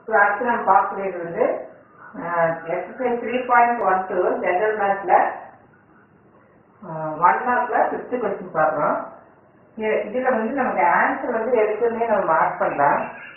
so அடுத்து நம்ம பார்க்கக்கூடியது வந்து exercise three point one two general மேத்ஸில் ஒன் மார்க்கில் ஃபிஃப்த்து கொஸ்டின் பார்க்குறோம் இதில் வந்து நமக்கு ஆன்சர் வந்து எடுத்துமே நம்ம மார்க் பண்ணலாம்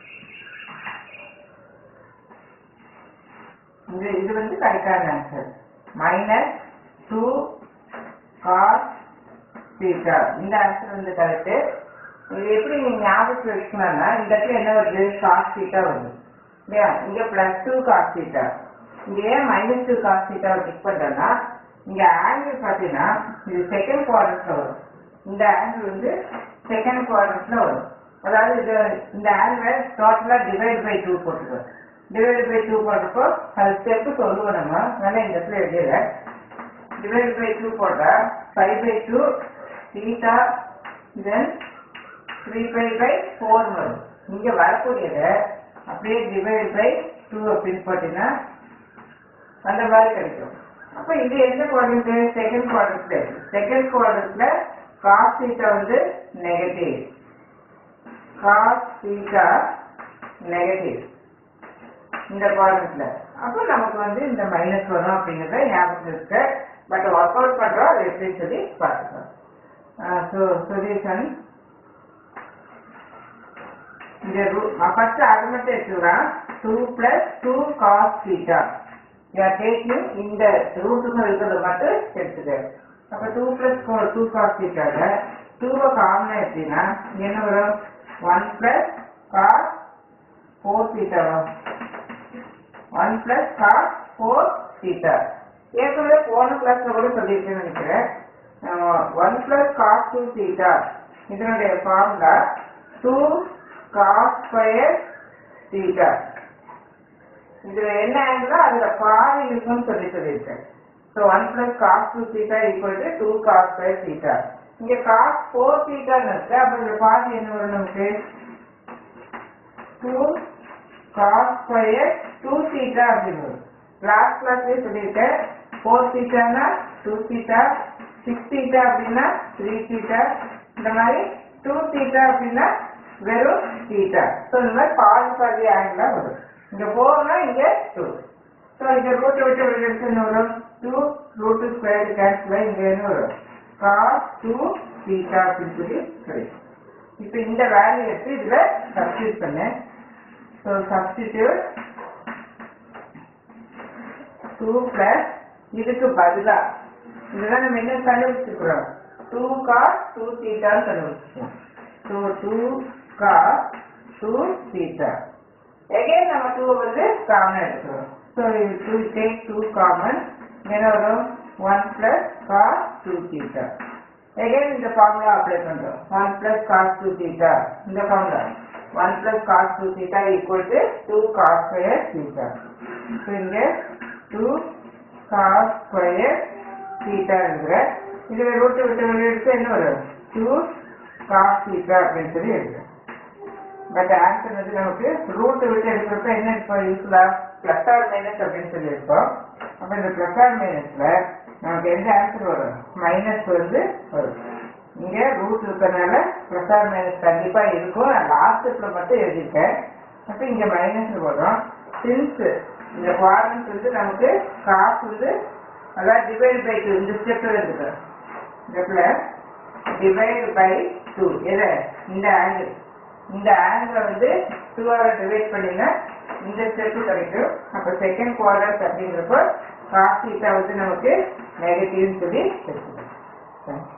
இது இது வந்து கரெக்டான answer minus two cos theta இந்த ஆன்சர் வந்து கரெக்டு இது எப்படி நீங்க ஞாபகத்தில் வச்சுக்கணும்னா இந்த இடத்துல என்ன வருது காஸ் தீட்டா வருது இல்லையா இங்க பிளஸ் டூ காஸ் தீட்டா இங்க ஏன் மைனஸ் டூ காஸ் தீட்டாவை டிக் பண்றோம்னா இங்க ஆங்கிள் பார்த்தீங்கன்னா இது செகண்ட் குவாட்ரண்ட்ல வரும் இந்த ஆங்கிள் வந்து செகண்ட் குவாட்ரண்ட்ல வரும் அதாவது இது இந்த ஆங்கிள் டோட்டலா டிவைட் பை டூ போட்டுருக்கோம் டிவைட் பை டூ போட்டப்போ அது ஸ்டெப்பு சொல்லுவோம் நம்ம அதனால இந்த இடத்துல எழுதியல டிவைட் பை டூ போட்டா five by two theta then three by by four வரும் இங்க வரக்கூடியதை அப்படியே டிவைட் பை டூ அப்படின்னு போட்டீங்கன்னா அந்த மாதிரி கிடைக்கும் அப்ப இது எந்த குவாட்ரண்ட் செகண்ட் குவாட்ரண்ட்ல செகண்ட் குவாட்ரண்ட்ல காஸ் தீட்டா வந்து நெகட்டிவ் காஸ் தீட்டா நெகட்டிவ் இந்த குவாட்ரண்ட்ல அப்போ நமக்கு வந்து இந்த மைனஸ் வரும் அப்படிங்கறத ஞாபகம் இருக்கு பட் ஒர்க் அவுட் பண்றோம் அது எப்படின்னு சொல்லி பார்த்துக்கலாம் ஸோ சொல்யூஷன் இந்த ஃபர்ஸ்ட் அது மட்டும் எடுத்துக்கலாம் two plus two cos theta you are taking இந்த ரூட்டுக்கு இருக்கிறத மட்டும் எடுத்துக்க அப்ப டூ பிளஸ் டூ காஸ் தீட்டால டூவை காமனா எடுத்தீங்கன்னா என்ன வரும் one plus cos four theta வரும் one plus cos four theta ஏற்கனவே போன கிளாஸ்ல கூட சொல்லியிருக்கேன்னு நினைக்கிறேன் one plus cos two theta இதனுடைய formula two cos square theta இதுல என்ன ஆங்கிளோ அதுல பாதி இருக்கும்னு சொல்லி சொல்லியிருக்கேன் so one plus cos two theta equal to two cos square theta இங்க காஸ் ஃபோர் தீட்டான்னு இருக்கு அப்ப இந்த பாதி என்ன வரும் நமக்கு two cos square two theta அப்படின்னு வரும் லாஸ்ட் கிளாஸ்லயே சொல்லியிருக்கேன் ஃபோர் தீட்டானா டூ தீட்டா சிக்ஸ் தீட்டா அப்படின்னா த்ரீ தீட்டா இந்த மாதிரி டூ தீட்டா அப்படின்னா வெறும் தீட்டா ஸோ இந்த மாதிரி பாதி பாதி ஆங்கிளா வரும் இங்க போனா இங்க டூ ஸோ இங்க ரூட் விட்டு விட்டு என்ன வரும் டூ ரூட் ஸ்கொயர் கேன்சல் இங்க என்ன வரும் காஸ் டூ தீட்டா அப்படின்னு சொல்லி கிடைக்கும் இப்போ இந்த வேல்யூ எடுத்து இதுல சப்ஸ்டியூட் பண்ணேன் ஸோ சப்ஸ்டிடியூட் டூ பிளஸ் இதுக்கு பதிலா இதெல்லாம் நம்ம என்ன கண்டுபிடிச்சிருக்கிறோம் டூ காஸ் டூ தீட்டான்னு கண்டுபிடிச்சிருக்கோம் so two cos two theta again நம்ம டூ வந்து காமன் எடுக்கிறோம் so two take two common என்ன வரும் one plus cos two theta again இந்த ஃபார்முலா அப்ளை பண்றோம் one plus cos two theta இந்த formula one plus cos two theta equal to two cos square theta so இங்க two cos square theta இருக்கிற இதுல route விட்டு வெளியே எடுத்து என்ன வரும் டூ காஸ் தீட்டா அப்படின்னு சொல்லி எடுக்கிறேன் பட் ஆன்சர் வந்து நமக்கு ரூட் விட்டு எடுக்கிறப்ப என்ன இப்போ யூஸ்ஃபுல்லா பிளஸ் ஆர் மைனஸ் அப்படின்னு சொல்லி இருப்போம் அப்ப இந்த பிளஸ் ஆர் மைனஸ்ல நமக்கு எந்த ஆன்சர் வரும் மைனஸ் வந்து வரும் இங்க ரூட் இருக்கிறதுனால பிளஸ் ஆர் மைனஸ் கண்டிப்பா இருக்கும் நான் லாஸ்ட் ஸ்டெப்ல மட்டும் எழுதியிருக்கேன் அப்ப இங்க மைனஸ் வரும் சின்ஸ் இந்த குவாரன்ஸ் வந்து நமக்கு காசு வந்து அதாவது டிவைட் பை டூ இந்த ஸ்டெப்ல இருக்கு ஸ்டெப்ல டிவைட் பை டூ எது இந்த ஆங்கிள் இந்த ஆங்கிளை வந்து டூவாக டிவைட் பண்ணினா இந்த ஸ்டெப்பு கிடைக்கும் அப்போ செகண்ட் குவார்டர்ஸ் அப்படிங்கிறப்போ காஸ் தீட்டா வந்து நமக்கு நெகட்டிவ்னு சொல்லி எடுத்துக்கணும்